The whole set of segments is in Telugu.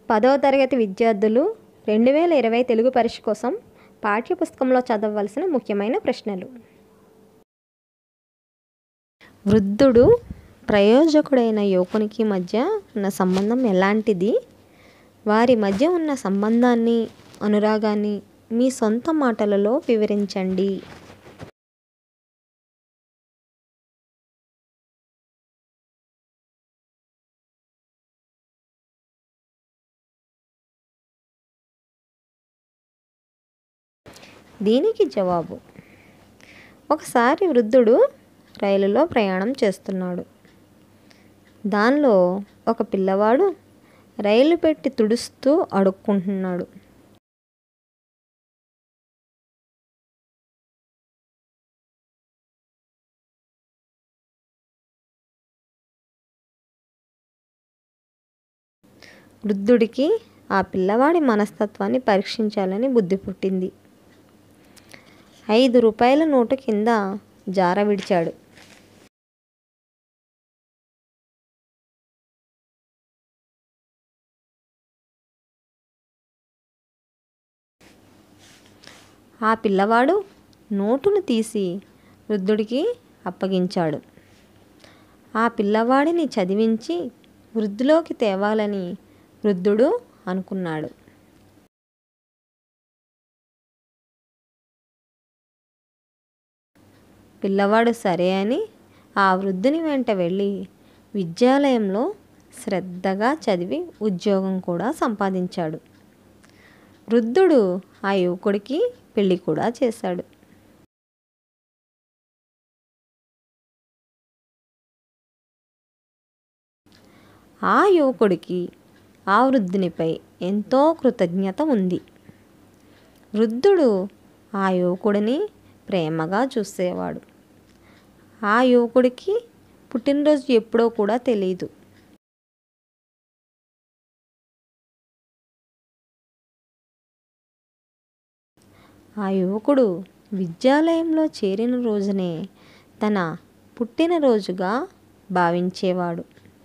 పదవ తరగతి విద్యార్థులు రెండు వేల ఇరవై తెలుగు పరీక్ష కోసం పాఠ్యపుస్తకంలో చదవవలసిన ముఖ్యమైన ప్రశ్నలు వృద్ధుడు ప్రయోజకుడైన యువకునికి మధ్య ఉన్న సంబంధం ఎలాంటిది వారి మధ్య ఉన్న సంబంధాన్ని అనురాగాన్ని మీ సొంత మాటలలో వివరించండి దీనికి జవాబు ఒకసారి వృద్ధుడు రైలులో ప్రయాణం చేస్తున్నాడు దానిలో ఒక పిల్లవాడు రైలు పెట్టి తుడుస్తూ అడుక్కుంటున్నాడు వృద్ధుడికి ఆ పిల్లవాడి మనస్తత్వాన్ని పరీక్షించాలని బుద్ధి పుట్టింది ఐదు రూపాయల నోటు కింద జార విడిచాడు ఆ పిల్లవాడు నోటును తీసి వృద్ధుడికి అప్పగించాడు ఆ పిల్లవాడిని చదివించి వృద్ధిలోకి తేవాలని వృద్ధుడు అనుకున్నాడు పిల్లవాడు సరే అని ఆ వృద్ధుని వెంట వెళ్ళి విద్యాలయంలో శ్రద్ధగా చదివి ఉద్యోగం కూడా సంపాదించాడు వృద్ధుడు ఆ యువకుడికి పెళ్లి కూడా చేశాడు ఆ యువకుడికి ఆ వృద్ధునిపై ఎంతో కృతజ్ఞత ఉంది వృద్ధుడు ఆ యువకుడిని ప్రేమగా చూసేవాడు ఆ యువకుడికి పుట్టినరోజు ఎప్పుడో కూడా తెలియదు ఆ యువకుడు విద్యాలయంలో చేరిన రోజునే తన పుట్టినరోజుగా భావించేవాడు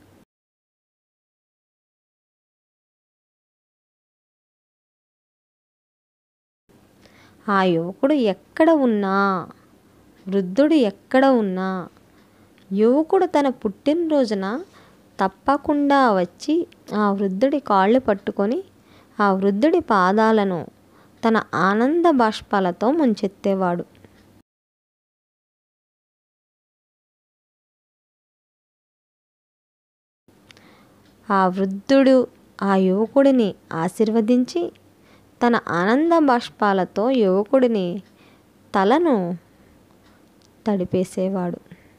ఆ యువకుడు ఎక్కడ ఉన్నా వృద్ధుడు ఎక్కడ ఉన్నా యువకుడు తన పుట్టినరోజున తప్పకుండా వచ్చి ఆ వృద్ధుడి కాళ్ళు పట్టుకొని ఆ వృద్ధుడి పాదాలను తన ఆనంద బాష్పాలతో ముంచెత్తేవాడు ఆ వృద్ధుడు ఆ యువకుడిని ఆశీర్వదించి తన ఆనంద బాష్పాలతో యువకుడిని తలను తడిపేసేవాడు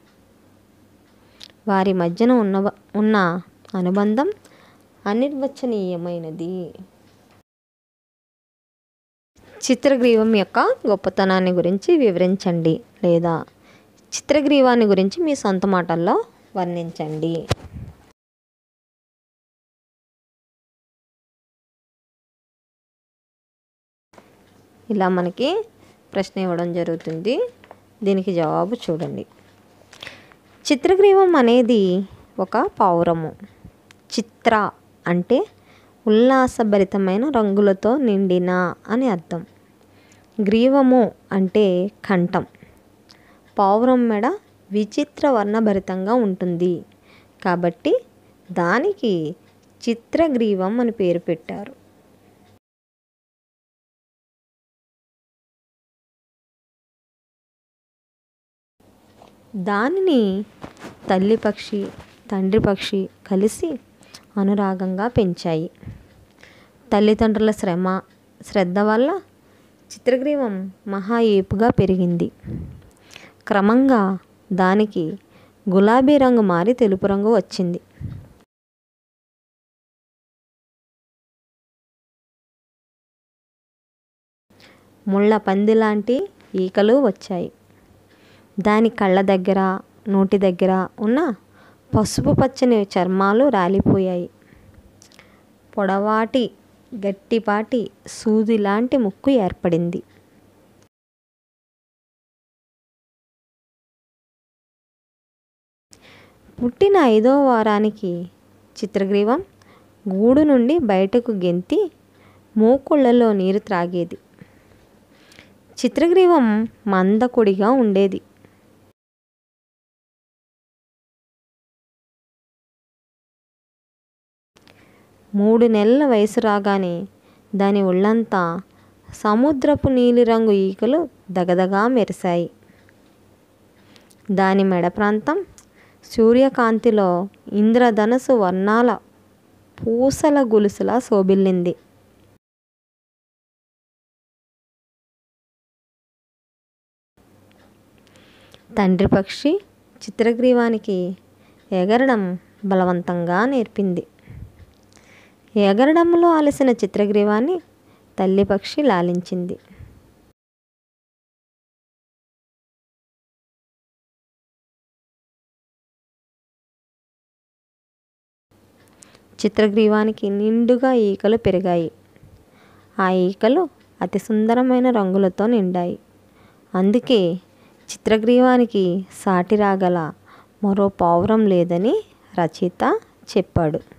వారి మధ్యన ఉన్న ఉన్న అనుబంధం అనిర్వచనీయమైనది చిత్రగ్రీవం యొక్క గొప్పతనాన్ని గురించి వివరించండి లేదా చిత్రగ్రీవాన్ని గురించి మీ సొంత మాటల్లో వర్ణించండి ఇలా మనకి ప్రశ్న ఇవ్వడం జరుగుతుంది దీనికి జవాబు చూడండి చిత్రగ్రీవం అనేది ఒక పావురము చిత్ర అంటే ఉల్లాసభరితమైన రంగులతో నిండిన అని అర్థం గ్రీవము అంటే కంఠం పావురం మెడ విచిత్ర వర్ణభరితంగా ఉంటుంది కాబట్టి దానికి చిత్రగ్రీవం అని పేరు పెట్టారు దానిని తల్లి పక్షి తండ్రి పక్షి కలిసి అనురాగంగా పెంచాయి తల్లిదండ్రుల శ్రమ శ్రద్ధ వల్ల చిత్రగ్రీవం మహా ఏపుగా పెరిగింది క్రమంగా దానికి గులాబీ రంగు మారి తెలుపు రంగు వచ్చింది ముళ్ళ పంది లాంటి ఈకలు వచ్చాయి దాని కళ్ళ దగ్గర నోటి దగ్గర ఉన్న పసుపు పచ్చని చర్మాలు రాలిపోయాయి పొడవాటి గట్టిపాటి సూది లాంటి ముక్కు ఏర్పడింది పుట్టిన ఐదో వారానికి చిత్రగ్రీవం గూడు నుండి బయటకు గెంతి మూకుళ్ళలో నీరు త్రాగేది చిత్రగ్రీవం మందకొడిగా ఉండేది మూడు నెలల వయసు రాగానే దాని ఒళ్ళంతా సముద్రపు నీలిరంగు ఈకలు దగదగా మెరిశాయి దాని మెడ ప్రాంతం సూర్యకాంతిలో ఇంద్రధనసు వర్ణాల పూసల గొలుసులా శోభిల్లింది తండ్రి పక్షి చిత్రగ్రీవానికి ఎగరడం బలవంతంగా నేర్పింది ఎగరడంలో అలసిన చిత్రగ్రీవాన్ని తల్లి పక్షి లాలించింది చిత్రగ్రీవానికి నిండుగా ఈకలు పెరిగాయి ఆ ఈకలు అతి సుందరమైన రంగులతో నిండాయి అందుకే చిత్రగ్రీవానికి సాటి రాగల మరో పావురం లేదని రచయిత చెప్పాడు